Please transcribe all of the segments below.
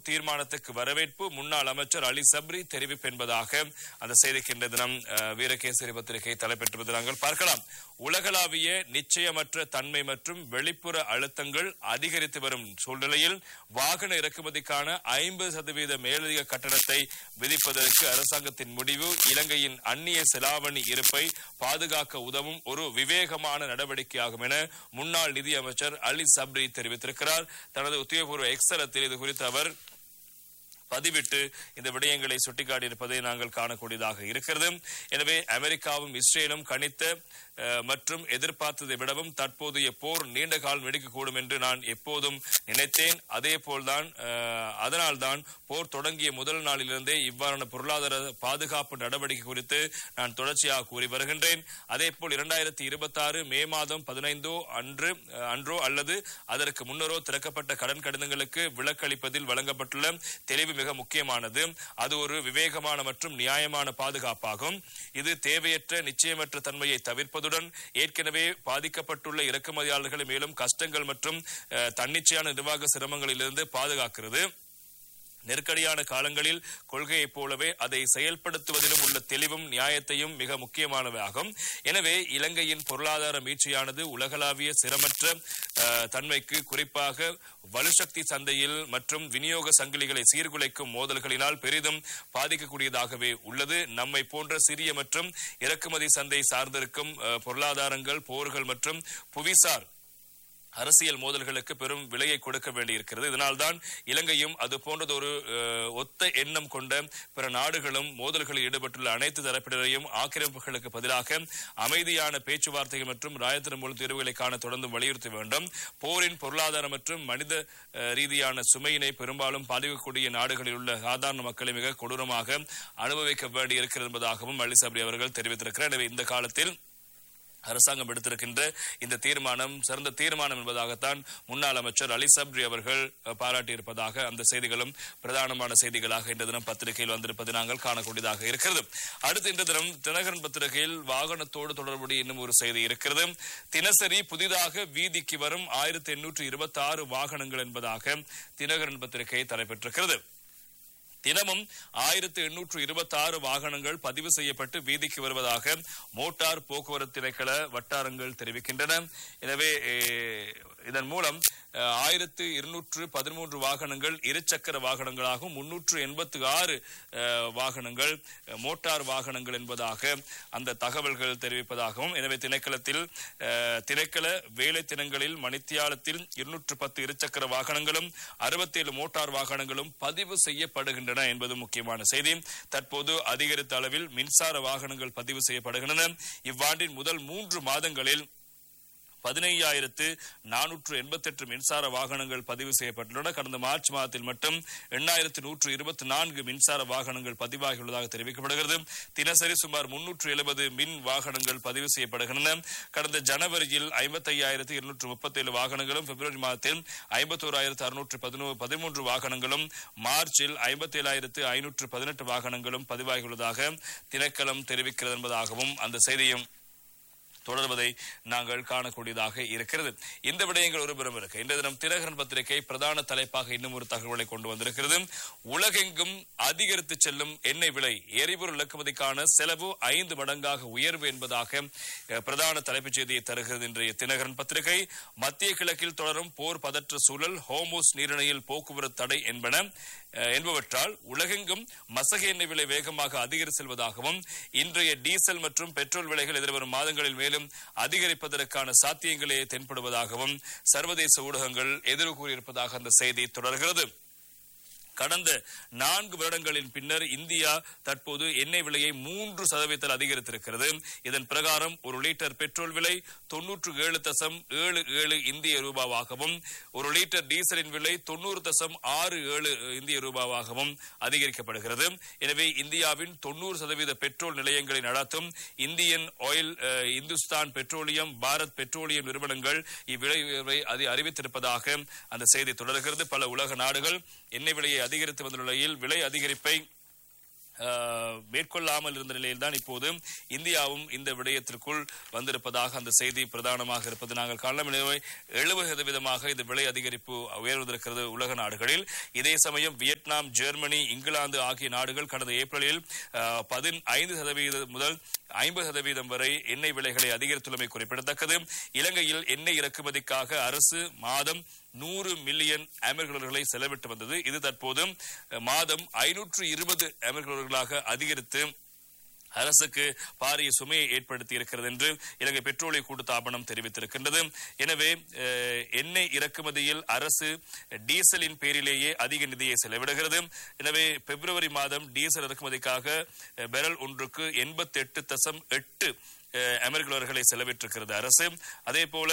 தீர்மானத்துக்கு வரவேற்பு முன்னாள் அமைச்சர் அலி சப்ரி தெரிவிப்பு என்பதாக அந்த செய்திக்கு இன்றைய தினம் அஹ், வீரகேசரி பத்திரிகை தலைப்பெற்றுவது நாங்கள் பார்க்கலாம் உலகளாவிய நிச்சயமற்ற தன்மை மற்றும் வெளிப்புற அழுத்தங்கள் அதிகரித்து வரும் சூழ்நிலையில் வாகன இறக்குமதிக்கான ஐம்பது சதவீத மேலதிக கட்டணத்தை விதிப்பதற்கு அரசாங்கத்தின் முடிவு இலங்கையின் அந்நிய செலாவணி இருப்பை பாதுகாக்க உதவும் ஒரு விவேகமான நடவடிக்கையாகும் என முன்னாள் நிதியமைச்சர் அலி சப்ரி தெரிவித்திருக்கிறார் தனது உத்தியோகபூர்வ எக்ஸலத்தில் இது குறித்து அவர் பதிவிட்டு இந்த விடயங்களை சுட்டிக்காட்டியிருப்பதை நாங்கள் காணக்கூடியதாக இருக்கிறது எனவே அமெரிக்காவும் இஸ்ரேலும் கணித்த அஹ், மற்றும் எதிர்பார்த்ததை விடவும் தற்போதைய போர் நீண்ட காலம் நீடிக்கக்கூடும் என்று நான் எப்போதும் நினைத்தேன் அதே போல்தான் அஹ், அதனால்தான் போர் தொடங்கிய முதல் நாளிலிருந்தே இவ்வாறான பொருளாதார பாதுகாப்பு நடவடிக்கை குறித்து நான் தொடர்ச்சியாக கூறி வருகின்றேன் அதே போல் இரண்டாயிரத்தி இருபத்தி ஆறு மே மாதம் பதினைந்தோ அன்று அஹ், அன்றோ அல்லது அதற்கு முன்னரோ திறக்கப்பட்ட கடன் கடிதங்களுக்கு விலக்களிப்பதில் வழங்கப்பட்டுள்ள தெளிவு மிக முக்கியமானது அது ஒரு விவேகமான மற்றும் நியாயமான பாதுகாப்பாகும் இது தேவையற்ற நிச்சயமற்ற தன்மையை தவிர்ப்பதுடன் ஏற்கனவே பாதிக்கப்பட்டுள்ள இறக்குமதியாளர்களை மேலும் கஷ்டங்கள் மற்றும் அஹ், தன்னிச்சையான நிர்வாக சிரமங்களிலிருந்து பாதுகாக்கிறது நெருக்கடியான காலங்களில் கொள்கையைப் போலவே அதை செயல்படுத்துவதிலும் உள்ள தெளிவும் நியாயத்தையும் மிக முக்கியமானவையாகும் எனவே இலங்கையின் பொருளாதார மீட்சியானது உலகளாவிய சிரமற்ற அஹ், தன்மைக்கு குறிப்பாக வலுசக்தி சந்தையில் மற்றும் விநியோக சங்கிலிகளை சீர்குலைக்கும் மோதல்களினால் பெரிதும் பாதிக்கக்கூடியதாகவே உள்ளது நம்மை போன்ற சிறிய மற்றும் இறக்குமதி சந்தை சார்ந்திருக்கும் அஹ், பொருளாதாரங்கள் போர்கள் மற்றும் புவிசார் அரசியல் மோதல்களுக்கு பெரும் விலையை கொடுக்க வேண்டியிருக்கிறது இதனால்தான் இலங்கையும் அது போன்றதொரு அஹ், ஒத்த எண்ணம் கொண்ட பிற நாடுகளும் மோதல்களில் ஈடுபட்டுள்ள அனைத்து தரப்பினரையும் ஆக்கிரமிப்புகளுக்கு பதிலாக அமைதியான பேச்சுவார்த்தைகள் மற்றும் ராயத்தின் மூலம் தீர்வுகளை காண தொடர்ந்து வலியுறுத்த வேண்டும் போரின் பொருளாதார மற்றும் மனித அஹ், ரீதியான சுமையினை பெரும்பாலும் பாதிக்கக்கூடிய நாடுகளில் உள்ள சாதாரண மக்களை மிக கொடூரமாக அனுபவிக்க வேண்டியிருக்கிறது என்பதாகவும் அலி சப்ரி அவர்கள் தெரிவித்திருக்கிறார் எனவே இந்த காலத்தில் அரசாங்கம் எடுத்திருக்கின்ற இந்த தீர்மானம் சிறந்த தீர்மானம் என்பதாகத்தான் முன்னாள் அமைச்சர் அலி சப்ரி அவர்கள் அஹ், பாராட்டியிருப்பதாக அந்த செய்திகளும் பிரதானமான செய்திகளாக இந்த தினம் பத்திரிகையில் வந்திருப்பதை நாங்கள் காணக்கூடியதாக இருக்கிறது அடுத்து இந்த தினம் தினகரன் பத்திரிகையில் வாகனத்தோடு தொடர்புடைய இன்னும் ஒரு செய்தி இருக்கிறது தினசரி புதிதாக வீதிக்கு வரும் ஆயிரத்தி எண்ணூற்று இருபத்தி ஆறு வாகனங்கள் என்பதாக தினகரன் பத்திரிகை தலைப்பெற்றிருக்கிறது தினமும் ஆயிரத்து எண்ணூற்று இருபத்தி ஆறு வாகனங்கள் பதிவு செய்யப்பட்டு வீதிக்கு வருவதாக மோட்டார் போக்குவரத்து திணைக்கள வட்டாரங்கள் தெரிவிக்கின்றன எனவே eh, இதன் மூலம் ஆயிரத்து இருநூற்று பதிமூன்று வாகனங்கள் இருசக்கர வாகனங்களாகவும் முன்னூற்று எண்பத்து ஆறு வாகனங்கள் அஹ், மோட்டார் வாகனங்கள் என்பதாக அந்த தகவல்கள் தெரிவிப்பதாகவும் எனவே திணைக்களத்தில் அஹ், திணைக்கள வேலை தினங்களில் மணித்தியாலத்தில் இருநூற்று பத்து இருசக்கர வாகனங்களும் அறுபத்தேழு மோட்டார் வாகனங்களும் பதிவு செய்யப்படுகின்றன என்பது முக்கியமான செய்தி தற்போது அதிகரித்த அளவில் மின்சார வாகனங்கள் பதிவு செய்யப்படுகின்றன இவ்வாண்டின் முதல் மூன்று மாதங்களில் பதினையாயிரத்து நானூற்று எண்பத்தெட்டு மின்சார வாகனங்கள் பதிவு செய்யப்பட்டுள்ளன கடந்த மார்ச் மாதத்தில் மட்டும் எண்ணாயிரத்து நூற்று இருபத்தி நான்கு மின்சார வாகனங்கள் பதிவாகியுள்ளதாக தெரிவிக்கப்படுகிறது தினசரி சுமார் முன்னூற்று எழுபது மின் வாகனங்கள் பதிவு செய்யப்படுகின்றன கடந்த ஜனவரியில் ஐம்பத்தையாயிரத்து இருநூற்று முப்பத்தேழு வாகனங்களும் பிப்ரவரி மாதத்தில் ஐம்பத்தோராயிரத்து அறுநூற்று பதினோ பதிமூன்று வாகனங்களும் மார்ச்சில் ஐம்பத்தேழாயிரத்து ஐநூற்று பதினெட்டு வாகனங்களும் பதிவாகியுள்ளதாக திணைக்களம் தெரிவிக்கிறது என்பதாகவும் அந்த செய்தியும் தொடர்வதை நாங்கள் காணக்கூடியதாக இருக்கிறது இந்த விடயங்கள் ஒருபுறம் இருக்கு இந்த தினம் தினகரன் பத்திரிகை பிரதான தலைப்பாக இன்னும் ஒரு தகவலை கொண்டு வந்திருக்கிறது உலகெங்கும் அதிகரித்து செல்லும் எண்ணெய் விலை எரிபொருள் இறக்குமதிக்கான செலவு ஐந்து மடங்காக உயர்வு என்பதாக அஹ், பிரதான தலைப்புச் செய்தியை தருகிறது இன்றைய தினகரன் பத்திரிகை மத்திய கிழக்கில் தொடரும் போர் பதற்ற சூழல் ஹோமோஸ் நீரிணையில் போக்குவரத்து தடை என்பன அஹ், என்பவற்றால் உலகெங்கும் மசக எண்ணெய் விலை வேகமாக அதிகரித்து செல்வதாகவும் இன்றைய டீசல் மற்றும் பெட்ரோல் விலைகள் எதிர்வரும் மாதங்களில் மேலும் அதிகரிப்பதற்கான சாத்தியங்களே தென்படுவதாகவும் சர்வதேச ஊடகங்கள் எதிர்வு கூறியிருப்பதாக அந்த செய்தி தொடர்கிறது கடந்த நான்கு வருடங்களின் பின்னர் இந்தியா தற்போது எண்ணெய் விலையை மூன்று சதவீதத்தில் அதிகரித்திருக்கிறது இதன் பிரகாரம் ஒரு லிட்டர் பெட்ரோல் விலை தொன்னூற்று ஏழு தசம் ஏழு ஏழு இந்திய ரூபாவாகவும் ஒரு லிட்டர் டீசலின் விலை தொண்ணூறு தசம் ஆறு ஏழு இந்திய ரூபாவாகவும் அதிகரிக்கப்படுகிறது எனவே இந்தியாவின் தொண்ணூறு சதவீத பெட்ரோல் நிலையங்களை நடத்தும் இந்தியன் ஆயில் அஹ், இந்துஸ்தான் பெட்ரோலியம் பாரத் பெட்ரோலியம் நிறுவனங்கள் இவ்விலை உயர்வை அதை அறிவித்திருப்பதாக அந்த செய்தி தொடர்கிறது பல உலக நாடுகள் எண்ணெய் விலையை அதிகரித்து வந்த நிலையில் விலை அதிகரிப்பை அஹ், மேற்கொள்ளாமல் இருந்த நிலையில்தான் இப்போது இந்தியாவும் இந்த விடயத்திற்குள் வந்திருப்பதாக அந்த செய்தி பிரதானமாக இருப்பது நாங்கள் காணலாம் எனவே எழுபது சதவீதமாக இந்த விலை அதிகரிப்பு உயர்வதற்கிறது உலக நாடுகளில் இதே சமயம் வியட்நாம் ஜெர்மனி இங்கிலாந்து ஆகிய நாடுகள் கடந்த ஏப்ரலில் பதினைந்து சதவீதம் முதல் ஐம்பது சதவீதம் வரை எண்ணெய் விலைகளை அதிகரித்துள்ளமை குறிப்பிடத்தக்கது இலங்கையில் எண்ணெய் இறக்குமதிக்காக அரசு மாதம் நூறு மில்லியன் அமெரிக்கர்களை செலவிட்டு வந்தது இது தற்போது அஹ், மாதம் ஐநூற்று இருபது அமெரிக்கர்களாக அதிகரித்து அரசுக்கு பாரிய சுமையை ஏற்படுத்தி இருக்கிறது என்று இலங்கை பெட்ரோலிய கூட்டுத்தாபனம் தெரிவித்திருக்கின்றது எனவே அஹ், எண்ணெய் இறக்குமதியில் அரசு டீசலின் பேரிலேயே அதிக நிதியை செலவிடுகிறது எனவே பிப்ரவரி மாதம் டீசல் இறக்குமதிக்காக அஹ், பெரல் ஒன்றுக்கு எண்பத்தி எட்டு தசம் எட்டு அமெரிக்க டாலர்களை செலவிட்டிருக்கிறது அரசு அதே போல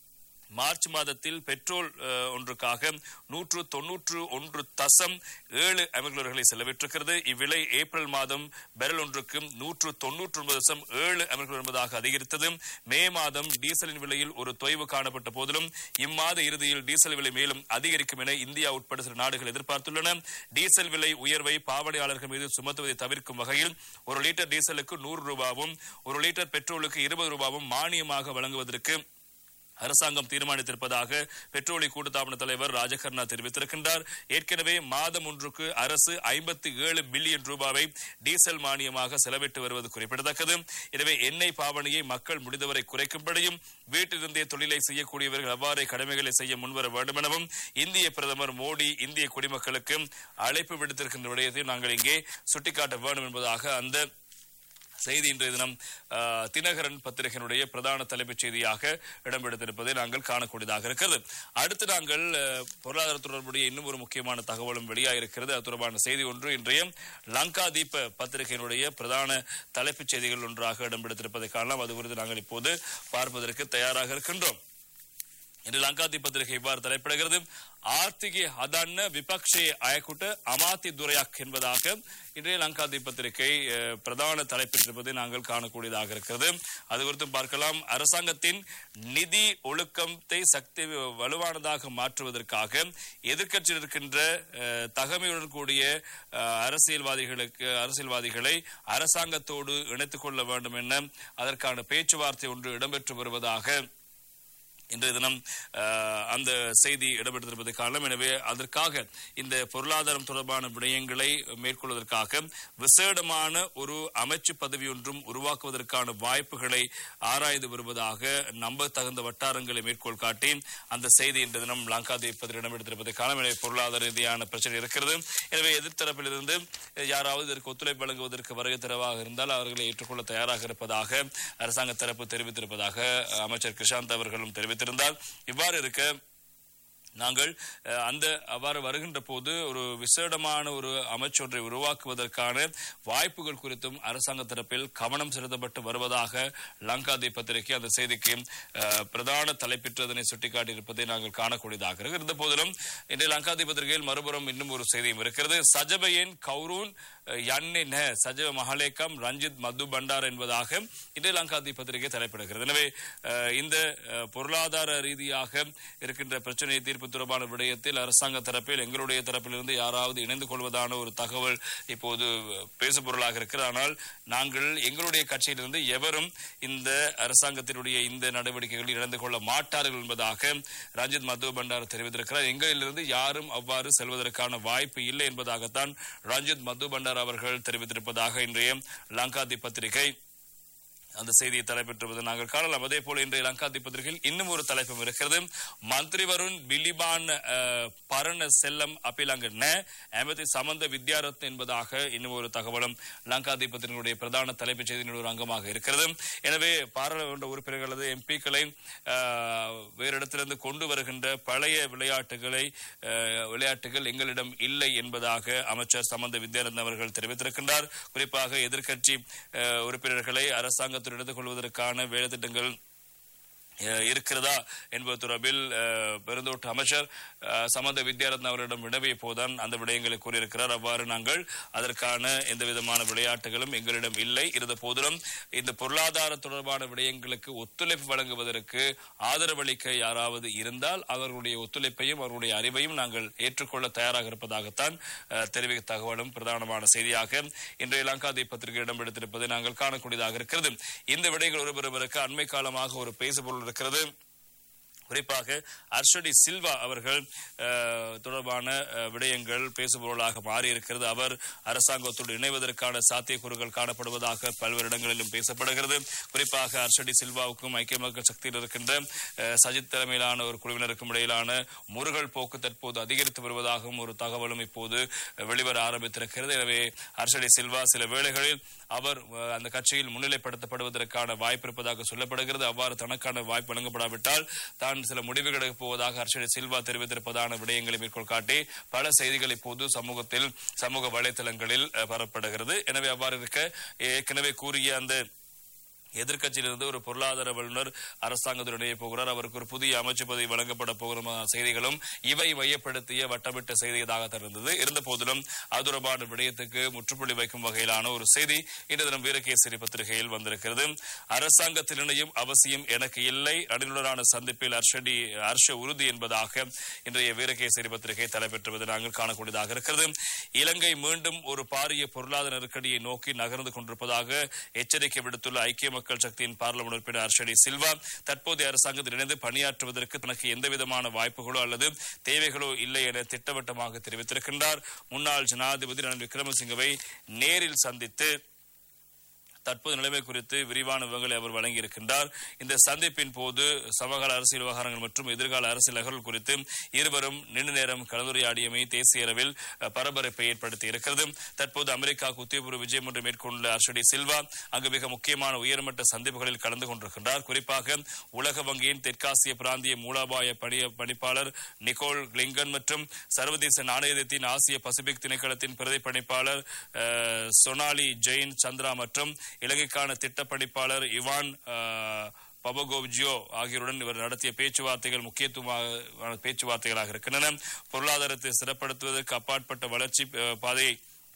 மார்ச் மாதத்தில் பெட்ரோல் அஹ், ஒன்றுக்காக நூற்று தொன்னூற்று ஒன்று தசம் ஏழு அமெரிக்கர்களை செலவிட்டிருக்கிறது இவ்விலை ஏப்ரல் மாதம் பெரல் ஒன்றுக்கு நூற்று தொன்னூற்று ஒன்பது தசம் ஏழு அமெரிக்கர் என்பதாக அதிகரித்தது மே மாதம் டீசலின் விலையில் ஒரு தொய்வு காணப்பட்ட போதிலும் இம்மாத இறுதியில் டீசல் விலை மேலும் அதிகரிக்கும் என இந்தியா உட்பட சில நாடுகள் எதிர்பார்த்துள்ளன டீசல் விலை உயர்வை பாவனையாளர்கள் மீது சுமத்துவதை தவிர்க்கும் வகையில் ஒரு லிட்டர் டீசலுக்கு நூறு ரூபாவும் ஒரு லிட்டர் பெட்ரோலுக்கு இருபது ரூபாவும் மானியமாக வழங்குவதற்கு அரசாங்கம் தீர்மானித்திருப்பதாக பெட்ரோலிய கூட்டுத்தாபன தலைவர் ராஜகர்ணா தெரிவித்திருக்கின்றார் ஏற்கனவே மாதம் ஒன்றுக்கு அரசு ஐம்பத்தி ஏழு பில்லியன் ரூபாவை டீசல் மானியமாக செலவிட்டு வருவது குறிப்பிடத்தக்கது எனவே எண்ணெய் பாவனையை மக்கள் முடிந்தவரை குறைக்கும்படியும் வீட்டிலிருந்தே தொழிலை செய்யக்கூடியவர்கள் அவ்வாறே கடமைகளை செய்ய முன்வர வேண்டும் எனவும் இந்திய பிரதமர் மோடி இந்திய குடிமக்களுக்கு அழைப்பு விடுத்திருக்கின்ற விடயத்தை நாங்கள் இங்கே சுட்டிக்காட்ட வேண்டும் என்பதாக அந்த செய்தி இன்றைய தினம் ஆஹ், தினகரன் பத்திரிகையினுடைய பிரதான தலைப்புச் செய்தியாக இடம்பெடுத்திருப்பதை நாங்கள் காணக்கூடியதாக இருக்கிறது அடுத்து நாங்கள் ஆஹ், பொருளாதார தொடர்புடைய இன்னும் ஒரு முக்கியமான தகவலும் வெளியாயிருக்கிறது அது தொடர்பான செய்தி ஒன்று இன்றைய லங்கா தீப பத்திரிகையினுடைய பிரதான தலைப்புச் செய்திகள் ஒன்றாக இடம்பெடுத்திருப்பதை காணலாம் அது குறித்து நாங்கள் இப்போது பார்ப்பதற்கு தயாராக இருக்கின்றோம் இன்று லங்காதி பத்திரிகை இவ்வாறு தலைப்பிடுகிறது ஆர்த்திகி ஹதன்ன விபக்ஷே அயக்குட்ட அமாத்தி துரையாக் என்பதாக இன்றைய லங்காதி பத்திரிகை அஹ், பிரதான தலைப்பிட்டிருப்பதை நாங்கள் காணக்கூடியதாக இருக்கிறது அது குறித்து பார்க்கலாம் அரசாங்கத்தின் நிதி ஒழுக்கத்தை சக்தி வலுவானதாக மாற்றுவதற்காக எதிர்க்கட்சியில் இருக்கின்ற அஹ், தகமையுடன் கூடிய அஹ், அரசியல்வாதிகளுக்கு அரசியல்வாதிகளை அரசாங்கத்தோடு இணைத்துக் கொள்ள வேண்டும் என அதற்கான பேச்சுவார்த்தை ஒன்று இடம்பெற்று வருவதாக இன்றைய தினம் அஹ், அந்த செய்தி இடம்பெற்றிருப்பதை காரணம் எனவே அதற்காக இந்த பொருளாதாரம் தொடர்பான விடயங்களை மேற்கொள்வதற்காக விசேடமான ஒரு அமைச்சு பதவி ஒன்றும் உருவாக்குவதற்கான வாய்ப்புகளை ஆராய்ந்து வருவதாக நம்ப தகுந்த வட்டாரங்களை மேற்கோள் காட்டி அந்த செய்தி இன்றைய தினம் லங்காதேவி பதில் இடம்பெற்றிருப்பதை காரணம் எனவே பொருளாதார ரீதியான பிரச்சனை இருக்கிறது எனவே எதிர்த்தரப்பிலிருந்து யாராவது இதற்கு ஒத்துழைப்பு வழங்குவதற்கு வருகை தரவாக இருந்தால் அவர்களை ஏற்றுக்கொள்ள தயாராக இருப்பதாக அரசாங்க தரப்பு தெரிவித்திருப்பதாக அமைச்சர் கிருஷாந்த் அவர்களும் தெரிவித்திருந்தார் இவ்வாறு இருக்க நாங்கள் அஹ், அந்த அவ்வாறு வருகின்ற போது ஒரு விசேடமான ஒரு அமைச்சொன்றை உருவாக்குவதற்கான வாய்ப்புகள் குறித்தும் அரசாங்க தரப்பில் கவனம் செலுத்தப்பட்டு வருவதாக லங்காதி பத்திரிகை அந்த செய்திக்கு அஹ், பிரதான தலைப்பிட்டதனை சுட்டிக்காட்டியிருப்பதை நாங்கள் காணக்கூடியதாக இருக்கிறது. இருந்த போதிலும் இன்றைய லங்காதி பத்திரிகையில் மறுபுறம் இன்னும் ஒரு செய்தியும் இருக்கிறது சஜபையின் கௌரூன் யன்னின சஜவ மஹலேக்கம் ரஞ்சித் மது பண்டார் என்பதாக இன்றைய லங்காதி பத்திரிகை தலைப்பிடுகிறது எனவே அஹ், இந்த அஹ், பொருளாதார ரீதியாக இருக்கின்ற பிரச்சனையை தீர்ப்பு தொடர்பான விடயத்தில் அரசாங்க தரப்பில் எங்களுடைய தரப்பிலிருந்து யாராவது இணைந்து கொள்வதான ஒரு தகவல் இப்போது பேசுபொருளாக இருக்கிறது ஆனால் நாங்கள் எங்களுடைய கட்சியிலிருந்து எவரும் இந்த அரசாங்கத்தினுடைய இந்த நடவடிக்கைகளில் இணைந்து கொள்ள மாட்டார்கள் என்பதாக ரஞ்சித் மது பண்டார் தெரிவித்திருக்கிறார் எங்களிலிருந்து யாரும் அவ்வாறு செல்வதற்கான வாய்ப்பு இல்லை என்பதாகத்தான் ரஞ்சித் மது பண்டார் அவர்கள் தெரிவித்திருப்பதாக இன்றைய லங்காதி பத்திரிகை அந்த செய்தியை தலைப்பெற்றுவது நாங்கள் காணலாம் அதே போல இன்றைய லங்காதி பத்திரிகையில் இன்னும் ஒரு தலைப்பும் இருக்கிறது மந்திரி வருண் பிலிபான் அஹ், பரண செல்லம் அப்பிலங்கண்ண எமது சமந்த வித்யாரத்ன என்பதாக இன்னும் ஒரு தகவலும் லங்காதி பத்திரிகையுடைய பிரதான தலைப்புச் செய்தியின் ஒரு அங்கமாக இருக்கிறது எனவே பாராளுமன்ற உறுப்பினர்கள் அல்லது எம்பிக்களை வேறு இடத்திலிருந்து கொண்டு வருகின்ற பழைய விளையாட்டுகளை அஹ், விளையாட்டுகள் எங்களிடம் இல்லை என்பதாக அமைச்சர் சமந்த வித்யானந்தன் அவர்கள் தெரிவித்திருக்கின்றார் குறிப்பாக எதிர்க்கட்சி அஹ், உறுப்பினர்களை அரசாங்கத்தில் எடுத்துக் கொள்வதற்கான வேலை திட்டங்கள் அஹ், இருக்கிறதா என்பது தொடர்பில் அஹ், பெருந்தோட்ட அமைச்சர் அஹ், சமந்த வித்யாரத்ன அவரிடம் வினவிய போதுதான் அந்த விடயங்களை கூறியிருக்கிறார் அவ்வாறு நாங்கள் அதற்கான எந்த விதமான விளையாட்டுகளும் எங்களிடம் இல்லை இருந்த போதிலும் இந்த பொருளாதார தொடர்பான விடயங்களுக்கு ஒத்துழைப்பு வழங்குவதற்கு ஆதரவளிக்க யாராவது இருந்தால் அவர்களுடைய ஒத்துழைப்பையும் அவர்களுடைய அறிவையும் நாங்கள் ஏற்றுக்கொள்ள தயாராக இருப்பதாகத்தான் அஹ், தெரிவித்த தகவலும் பிரதானமான செய்தியாக இன்றைய லங்காதி பத்திரிகை இடம்பெடுத்திருப்பதை நாங்கள் காணக்கூடியதாக இருக்கிறது இந்த விடயங்கள் ஒருவருக்கு அண்மை காலமாக ஒரு பேசுபொருள் இருக்கிறது குறிப்பாக அர்ஷடி சில்வா அவர்கள் அஹ், தொடர்பான அஹ், விடயங்கள் பேசுபொருளாக மாறியிருக்கிறது அவர் அரசாங்கத்தோடு இணைவதற்கான சாத்தியக்கூறுகள் காணப்படுவதாக பல்வேறு இடங்களிலும் பேசப்படுகிறது குறிப்பாக அர்ஷடி சில்வாவுக்கும் ஐக்கிய மக்கள் சக்தியில் இருக்கின்ற அஹ், சஜித் தலைமையிலான ஒரு குழுவினருக்கும் இடையிலான முருகல் போக்கு தற்போது அதிகரித்து வருவதாகவும் ஒரு தகவலும் இப்போது வெளிவர ஆரம்பித்திருக்கிறது எனவே அர்ஷடி சில்வா சில வேளைகளில் அவர் அஹ், அந்த கட்சியில் முன்னிலைப்படுத்தப்படுவதற்கான வாய்ப்பு இருப்பதாக சொல்லப்படுகிறது அவ்வாறு தனக்கான வாய்ப்பு வழங்கப்படாவிட்டால் தான் சில முடிவுகள் எடுக்கப் போவதாக அர்ஷடி சில்வா தெரிவித்திருப்பதான விடயங்களை மேற்கோள் காட்டி பல செய்திகள் இப்போது சமூகத்தில் சமூக வலைதளங்களில் அஹ், பரப்பப்படுகிறது எனவே அவ்வாறு இருக்க ஏற்கனவே கூறிய அந்த எதிர்க்கட்சியிலிருந்து ஒரு பொருளாதார வல்லுநர் அரசாங்கத்தில் இணைய போகிறார் அவருக்கு ஒரு புதிய அமைச்சு பதவி வழங்கப்பட போகிற செய்திகளும் இவை மையப்படுத்திய வட்டமிட்ட செய்தியாக இருந்தது இருந்த போதிலும் அது தொடர்பான விடயத்துக்கு முற்றுப்புள்ளி வைக்கும் வகையிலான ஒரு செய்தி இன்று தினம் வீரகேசரி பத்திரிகையில் வந்திருக்கிறது அரசாங்கத்தில் இணையும் அவசியம் எனக்கு இல்லை நடுநிலரான சந்திப்பில் அர்ஷடி அர்ஷ உறுதி என்பதாக இன்றைய வீரகேசரி பத்திரிகை தலைப்பெற்றுவது நாங்கள் காணக்கூடியதாக இருக்கிறது இலங்கை மீண்டும் ஒரு பாரிய பொருளாதார நெருக்கடியை நோக்கி நகர்ந்து கொண்டிருப்பதாக எச்சரிக்கை விடுத்துள்ள ஐக்கிய மக்கள் சக்தியின் பார்லமெண்ட் உறுப்பினர் அர்ஷடி சில்வா தற்போதைய அரசாங்கத்தில் இணைந்து பணியாற்றுவதற்கு தனக்கு எந்தவிதமான வாய்ப்புகளோ அல்லது தேவைகளோ இல்லை என திட்டவட்டமாக தெரிவித்திருக்கின்றார் முன்னாள் ஜனாதிபதி ரணில் விக்ரமசிங்கவை நேரில் சந்தித்து தற்போது நிலைமை குறித்து விரிவான விவரங்களை அவர் வழங்கியிருக்கின்றார் இந்த சந்திப்பின் போது சமகால அரசியல் விவகாரங்கள் மற்றும் எதிர்கால அரசியல் நகர்வுகள் குறித்து இருவரும் நீண்ட நேரம் கலந்துரையாடியமை தேசிய அளவில் அஹ், பரபரப்பை ஏற்படுத்தி இருக்கிறது தற்போது அமெரிக்காவுக்கு உத்தியபூர்வ விஜயம் ஒன்று மேற்கொண்டுள்ள அர்ஷடி சில்வா அங்கு மிக முக்கியமான உயர்மட்ட சந்திப்புகளில் கலந்து கொண்டிருக்கின்றார் குறிப்பாக உலக வங்கியின் தெற்காசிய பிராந்திய மூலாபாய பணிய பணிப்பாளர் நிக்கோல் கிளிங்கன் மற்றும் சர்வதேச நாணயத்தின் ஆசிய பசிபிக் திணைக்களத்தின் பிரதி பணிப்பாளர் அஹ், சொனாலி ஜெயின் சந்திரா மற்றும் இலங்கைக்கான திட்டப்பணிப்பாளர் இவான் அஹ், பபகோவ்ஜியோ ஆகியோருடன் இவர் நடத்திய பேச்சுவார்த்தைகள் முக்கியத்துவமான பேச்சுவார்த்தைகளாக இருக்கின்றன பொருளாதாரத்தை சிறப்படுத்துவதற்கு அப்பாற்பட்ட வளர்ச்சி அஹ், பாதையை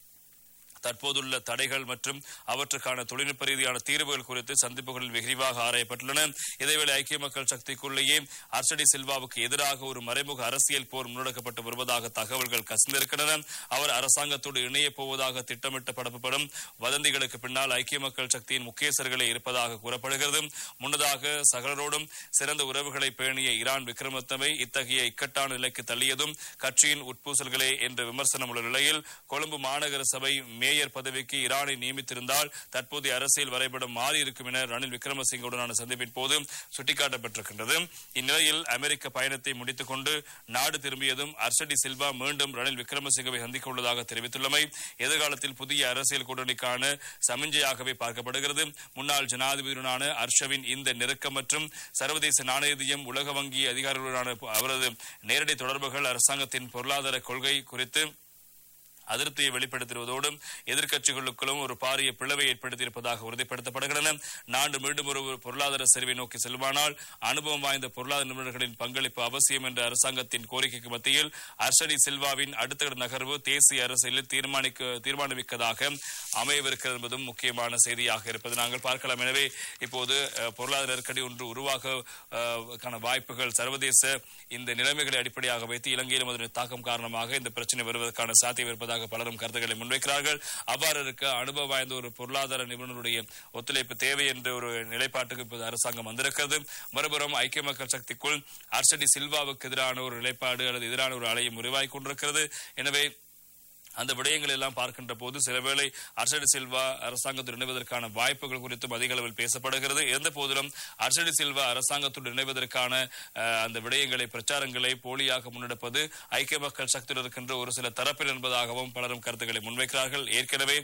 தற்போதுள்ள தடைகள் மற்றும் அவற்றுக்கான தொழில்நுட்ப ரீதியான தீர்வுகள் குறித்து சந்திப்புகளில் விரிவாக ஆராயப்பட்டுள்ளன இதேவேளை ஐக்கிய மக்கள் சக்திக்குள்ளேயே அர்ஷடி சில்வாவுக்கு எதிராக ஒரு மறைமுக அரசியல் போர் முன்னெடுக்கப்பட்டு வருவதாக தகவல்கள் கசிந்திருக்கின்றன அவர் அரசாங்கத்தோடு இணையப் போவதாக திட்டமிட்ட பரப்பப்படும் வதந்திகளுக்கு பின்னால் ஐக்கிய மக்கள் சக்தியின் முக்கியஸ்தர்களே இருப்பதாக கூறப்படுகிறது முன்னதாக சகலரோடும் சிறந்த உறவுகளை பேணிய ஈரான் விக்ரமத்தவை இத்தகைய இக்கட்டான நிலைக்கு தள்ளியதும் கட்சியின் உட்பூசல்களே என்ற விமர்சனம் உள்ள நிலையில் கொழும்பு மாநகர சபை மேயர் பதவிக்கு ஈரானை நியமித்திருந்தால் தற்போதைய அரசியல் வரைபடம் மாறியிருக்கும் என ரணில் விக்ரமசிங்கவுடனான சந்திப்பின் போது சுட்டிக்காட்டப்பட்டிருக்கின்றது இந்நிலையில் அமெரிக்க பயணத்தை முடித்துக் கொண்டு நாடு திரும்பியதும் அர்ஷடி சில்வா மீண்டும் ரணில் விக்ரமசிங்கவை சந்திக்க உள்ளதாக தெரிவித்துள்ளமை எதிர்காலத்தில் புதிய அரசியல் கூட்டணிக்கான சமிஞ்சையாகவே பார்க்கப்படுகிறது முன்னாள் ஜனாதிபதியுடனான அர்ஷவின் இந்த நெருக்கம் மற்றும் சர்வதேச நாணயதியம் உலக வங்கி அதிகாரிகளுடனான அவரது நேரடி தொடர்புகள் அரசாங்கத்தின் பொருளாதார கொள்கை குறித்து அதிருப்தியை வெளிப்படுத்துவதோடு எதிர்க்கட்சிகளுக்குள்ளும் ஒரு பாரிய பிளவை ஏற்படுத்தியிருப்பதாக உறுதிப்படுத்தப்படுகின்றன நாடு மீண்டும் ஒரு பொருளாதார சரிவை நோக்கி செல்வானால் அனுபவம் வாய்ந்த பொருளாதார நிபுணர்களின் பங்களிப்பு அவசியம் என்ற அரசாங்கத்தின் கோரிக்கைக்கு மத்தியில் அர்ஷடி சில்வாவின் அடுத்த கட்ட நகர்வு தேசிய அரசியலில் தீர்மானிக்க தீர்மானமிக்கதாக அமையவிருக்கிறது என்பதும் முக்கியமான செய்தியாக இருப்பது நாங்கள் பார்க்கலாம் எனவே இப்போது அஹ், பொருளாதார நெருக்கடி ஒன்று உருவாக அஹ், கான வாய்ப்புகள் சர்வதேச இந்த நிலைமைகளை அடிப்படையாக வைத்து இலங்கையிலும் அதன் தாக்கம் காரணமாக இந்த பிரச்சனை வருவதற்கான சாத்தியம் இருப்பதாக பலரும் கருத்துக்களை முன்வைக்கிறார்கள் அவ்வாறு இருக்க அனுபவ வாய்ந்த ஒரு பொருளாதார நிபுணருடைய ஒத்துழைப்பு தேவை என்ற ஒரு நிலைப்பாட்டுக்கு இப்போது அரசாங்கம் வந்திருக்கிறது மறுபுறம் ஐக்கிய மக்கள் சக்திக்குள் அர்ஷடி சில்வாவுக்கு எதிரான ஒரு நிலைப்பாடு அல்லது எதிரான ஒரு அலையும் உருவாகிக் கொண்டிருக்கிறது எனவே அந்த விடயங்கள் எல்லாம் பார்க்கின்ற போது சில வேளை அர்ஷடி சில்வா அரசாங்கத்தில் இணைவதற்கான வாய்ப்புகள் குறித்தும் அதிக அளவில் பேசப்படுகிறது இருந்த போதிலும் அர்ஷடி சில்வா அரசாங்கத்துடன் இணைவதற்கான அஹ், அந்த விடயங்களை பிரச்சாரங்களை போலியாக முன்னெடுப்பது ஐக்கிய மக்கள் சக்தியில் இருக்கின்ற ஒரு சில தரப்பில் என்பதாகவும் பலரும் கருத்துக்களை முன்வைக்கிறார்கள் ஏற்கனவே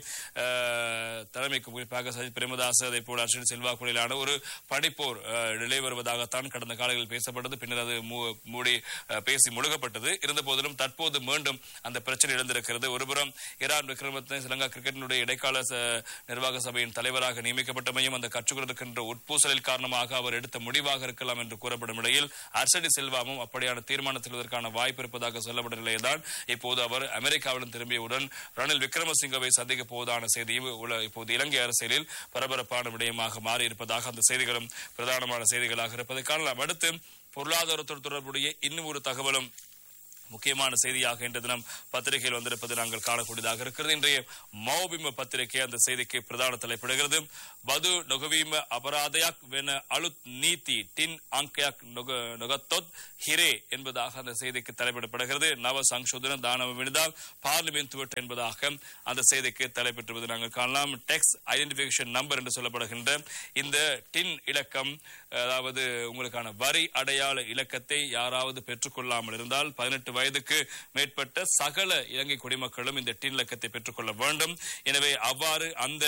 அஹ், தலைமைக்கு குறிப்பாக சஜித் பிரேமதாஸ் அதே போல அர்ஷடி சில்வா குழுவிலான ஒரு படிப்போர் அஹ், நிலை வருவதாகத்தான் கடந்த காலங்களில் பேசப்பட்டது பின்னர் அது மூ- மூடி அஹ், பேசி முழுகப்பட்டது இருந்த போதிலும் தற்போது மீண்டும் அந்த பிரச்சனை எழுந்திருக்கிறது ஒருபுறம் ஈரான் விக்ரமரத்ன ஸ்ரீலங்கா கிரிக்கெட்டினுடைய இடைக்கால ச- நிர்வாக சபையின் தலைவராக நியமிக்கப்பட்டமையும் அந்த கட்சிக்குள் இருக்கின்ற உட்பூசலில் காரணமாக அவர் எடுத்த முடிவாக இருக்கலாம் என்று கூறப்படும் நிலையில் அர்ஷடி செல்வாமும் அப்படியான தீர்மானம் செல்வதற்கான வாய்ப்பு இருப்பதாக சொல்லப்பட்ட நிலையில்தான் இப்போது அவர் அமெரிக்காவிடம் திரும்பியவுடன் ரணில் விக்ரமசிங்கவை சந்திக்க போவதான செய்தியும் உல- இப்போது இலங்கை அரசியலில் பரபரப்பான விடயமாக மாறியிருப்பதாக அந்த செய்திகளும் பிரதானமான செய்திகளாக இருப்பதை காணலாம் அடுத்து பொருளாதாரத்தோடு தொடர்புடைய இன்னும் ஒரு தகவலும் முக்கியமான செய்தியாக இன்று தினம் பத்திரிகையில் வந்திருப்பது நாங்கள் காணக்கூடியதாக இருக்கிறது இன்றைய மௌபிம பத்திரிகை அந்த செய்திக்கு பிரதான தலைப்பிடுகிறது பது நொகவீம அபராதயாக் வென அலுத் நீதி டின் அங்கயாக் நொக- நொகத்தொத் ஹிரே என்பதாக அந்த செய்திக்கு தலைப்பிடப்படுகிறது நவ சங்ஷோதன தானவ விழுந்தால் பார்லிமெண்ட் துவட் என்பதாக அந்த செய்திக்கு தலைப்பெற்றுவது நாங்கள் காணலாம் டெக்ஸ் ஐடென்டிபிகேஷன் நம்பர் என்று சொல்லப்படுகின்ற இந்த டின் இலக்கம் அதாவது உங்களுக்கான வரி அடையாள இலக்கத்தை யாராவது பெற்றுக்கொள்ளாமல் இருந்தால் பதினெட்டு வயதுக்கு மேற்பட்ட சகல இலங்கை குடிமக்களும் இந்த டின் இலக்கத்தை பெற்றுக்கொள்ள வேண்டும் எனவே அவ்வாறு அந்த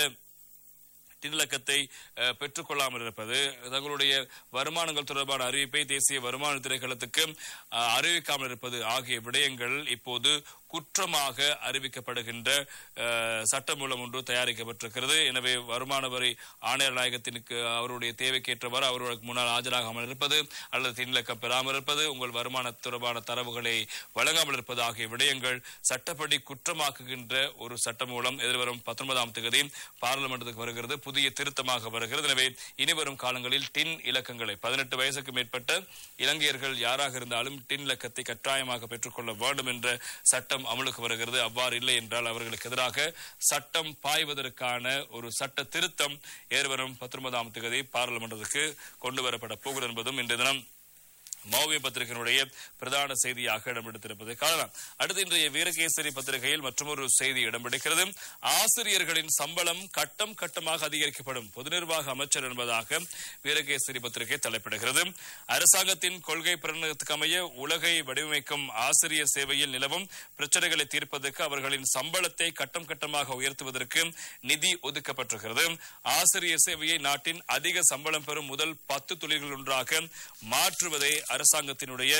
டின்லக்கத்தை அஹ், பெற்றுக்கொள்ளாமல் இருப்பது தங்களுடைய வருமானங்கள் தொடர்பான அறிவிப்பை தேசிய வருமான திணைக்களத்துக்கு அஹ், அறிவிக்காமல் இருப்பது ஆகிய விடயங்கள் இப்போது குற்றமாக அறிவிக்கப்படுகின்ற அஹ், சட்டமூலம் ஒன்று தயாரிக்கப்பட்டிருக்கிறது எனவே வருமான வரி ஆணையர் நாயகத்தினுக்கு அவருடைய தேவைக்கேற்றவாறு அவர்களுக்கு முன்னால் ஆஜராகாமல் இருப்பது அல்லது தின்லக்கம் பெறாமல் இருப்பது உங்கள் வருமான தொடர்பான தரவுகளை வழங்காமல் இருப்பது ஆகிய விடயங்கள் சட்டப்படி குற்றமாக்குகின்ற ஒரு சட்டமூலம் எதிர்வரும் பத்தொன்பதாம் தேதி பாராளுமன்றத்துக்கு வருகிறது புதிய திருத்தமாக வருகிறது எனவே இனிவரும் காலங்களில் டின் இலக்கங்களை பதினெட்டு வயசுக்கு மேற்பட்ட இலங்கையர்கள் யாராக இருந்தாலும் டின் இலக்கத்தை கட்டாயமாக பெற்றுக்கொள்ள வேண்டும் என்ற சட்டம் அமலுக்கு வருகிறது அவ்வாறு இல்லை என்றால் அவர்களுக்கு எதிராக சட்டம் பாய்வதற்கான ஒரு சட்ட திருத்தம் ஏறுவரும் பத்தொன்பதாம் தேதி பாராளுமன்றத்துக்கு கொண்டு வரப்பட போகிறது என்பதும் இன்றைய தினம் மௌவிய பத்திரிகையினுடைய பிரதான செய்தியாக இடம்பெடுத்திருப்பதை காணலாம் அடுத்து இன்றைய வீரகேசரி பத்திரிகையில் மற்றொரு செய்தி இடம்பிடிக்கிறது ஆசிரியர்களின் சம்பளம் கட்டம் கட்டமாக அதிகரிக்கப்படும் பொது நிர்வாக அமைச்சர் என்பதாக வீரகேசரி பத்திரிகை தலைப்பிடுகிறது அரசாங்கத்தின் கொள்கை பிரகடனத்துக்கு அமைய உலகை வடிவமைக்கும் ஆசிரியர் சேவையில் நிலவும் பிரச்சனைகளை தீர்ப்பதற்கு அவர்களின் சம்பளத்தை கட்டம் கட்டமாக உயர்த்துவதற்கு நிதி ஒதுக்கப்பட்டிருக்கிறது ஆசிரியர் சேவையை நாட்டின் அதிக சம்பளம் பெறும் முதல் பத்து தொழில்கள் ஒன்றாக மாற்றுவதே அரசாங்கத்தினுடைய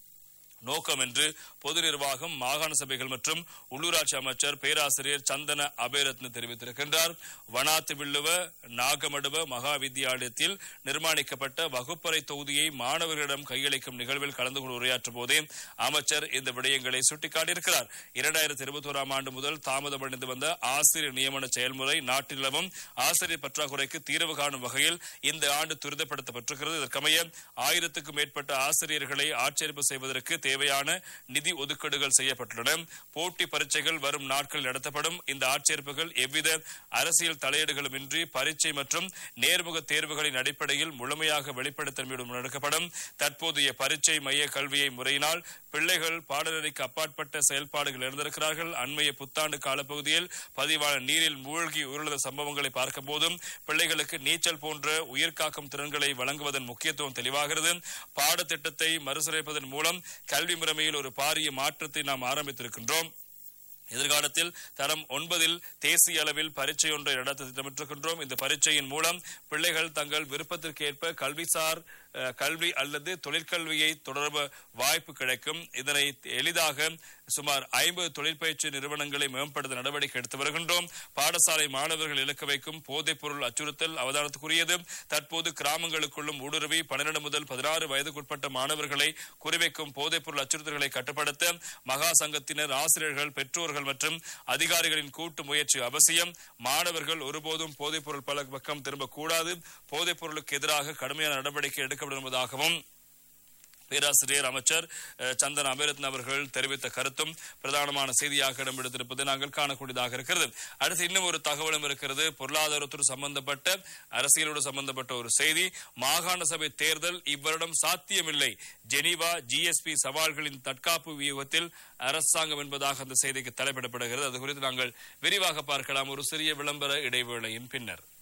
நோக்கம் என்று பொது நிர்வாகம் மாகாண சபைகள் மற்றும் உள்ளூராட்சி அமைச்சர் பேராசிரியர் சந்தன அபேரத்ன தெரிவித்திருக்கின்றார் வனாத்து வில்லுவ நாகமடுவ மகா வித்தியாலயத்தில் நிர்மாணிக்கப்பட்ட வகுப்பறை தொகுதியை மாணவர்களிடம் கையளிக்கும் நிகழ்வில் கலந்து கொண்டு உரையாற்றும் போதே அமைச்சர் இந்த விடயங்களை சுட்டிக்காட்டியிருக்கிறார் இரண்டாயிரத்தி இருபத்தி ஓராம் ஆண்டு முதல் தாமதமடைந்து வந்த ஆசிரியர் நியமன செயல்முறை நாட்டில் நிலவும் ஆசிரியர் பற்றாக்குறைக்கு தீர்வு காணும் வகையில் இந்த ஆண்டு துரிதப்படுத்தப்பட்டிருக்கிறது இதற்கமைய ஆயிரத்துக்கும் மேற்பட்ட ஆசிரியர்களை ஆட்சேர்ப்பு செய்வதற்கு தேவையான நிதி ஒதுக்கீடுகள் செய்யப்பட்டுள்ளன போட்டி பரீட்சைகள் வரும் நாட்களில் நடத்தப்படும் இந்த ஆட்சேர்ப்புகள் எவ்வித அரசியல் தலையீடுகளுமின்றி பரீட்சை மற்றும் நேர்முக தேர்வுகளின் அடிப்படையில் முழுமையாக வெளிப்படைத்தன்மையுடன் நடக்கப்படும் தற்போதைய பரீட்சை மைய கல்வியை முறையினால் பிள்ளைகள் பாடநெறிக்கு அப்பாற்பட்ட செயல்பாடுகள் இருந்திருக்கிறார்கள் அண்மைய புத்தாண்டு காலப்பகுதியில் பதிவான நீரில் மூழ்கி உருளத சம்பவங்களை பார்க்கும் போதும் பிள்ளைகளுக்கு நீச்சல் போன்ற உயிர்காக்கும் திறன்களை வழங்குவதன் முக்கியத்துவம் தெளிவாகிறது பாடத்திட்டத்தை மறுசீரமைப்பதன் மூலம் கல்வி முறைமையில் ஒரு பாரிய மாற்றத்தை நாம் ஆரம்பித்திருக்கின்றோம் எதிர்காலத்தில் தரம் ஒன்பதில் தேசிய அளவில் பரீட்சை ஒன்றை நடத்த திட்டமிட்டிருக்கின்றோம் இந்த பரீட்சையின் மூலம் பிள்ளைகள் தங்கள் விருப்பத்திற்கேற்ப கல்விசார் அஹ், கல்வி அல்லது தொழிற்கல்வியை தொடர்பு வாய்ப்பு கிடைக்கும் இதனை எளிதாக சுமார் ஐம்பது தொழிற்பயிற்சி நிறுவனங்களை மேம்படுத்த நடவடிக்கை எடுத்து வருகின்றோம் பாடசாலை மாணவர்கள் இலக்க வைக்கும் போதைப் பொருள் அச்சுறுத்தல் அவதானத்துக்குரியது தற்போது கிராமங்களுக்குள்ளும் ஊடுருவி பன்னிரண்டு முதல் பதினாறு வயதுக்குட்பட்ட மாணவர்களை குறிவைக்கும் போதைப் பொருள் அச்சுறுத்தல்களை கட்டுப்படுத்த மகா சங்கத்தினர் ஆசிரியர்கள் பெற்றோர்கள் மற்றும் அதிகாரிகளின் கூட்டு முயற்சி அவசியம் மாணவர்கள் ஒருபோதும் போதைப் பொருள் பல பக்கம் திரும்பக்கூடாது போதைப் பொருளுக்கு எதிராக கடுமையான நடவடிக்கை எடுக்கப்படும் என்பதாகவும் பேராசிரியர் அமைச்சர் அஹ், சந்தன் அபேரத்ன அவர்கள் தெரிவித்த கருத்தும் பிரதானமான செய்தியாக இடம்பெடுத்திருப்பது நாங்கள் காணக்கூடியதாக இருக்கிறது அடுத்து இன்னும் ஒரு தகவலும் இருக்கிறது பொருளாதாரத்தோடு சம்பந்தப்பட்ட அரசியலோடு சம்பந்தப்பட்ட ஒரு செய்தி மாகாண சபை தேர்தல் இவ்வருடம் சாத்தியமில்லை ஜெனீவா ஜிஎஸ்பி சவால்களின் தற்காப்பு வியூகத்தில் அரசாங்கம் என்பதாக அந்த செய்திக்கு தலைப்பிடப்படுகிறது அது குறித்து நாங்கள் விரிவாக பார்க்கலாம் ஒரு சிறிய விளம்பர இடைவேளையின் பின்னர்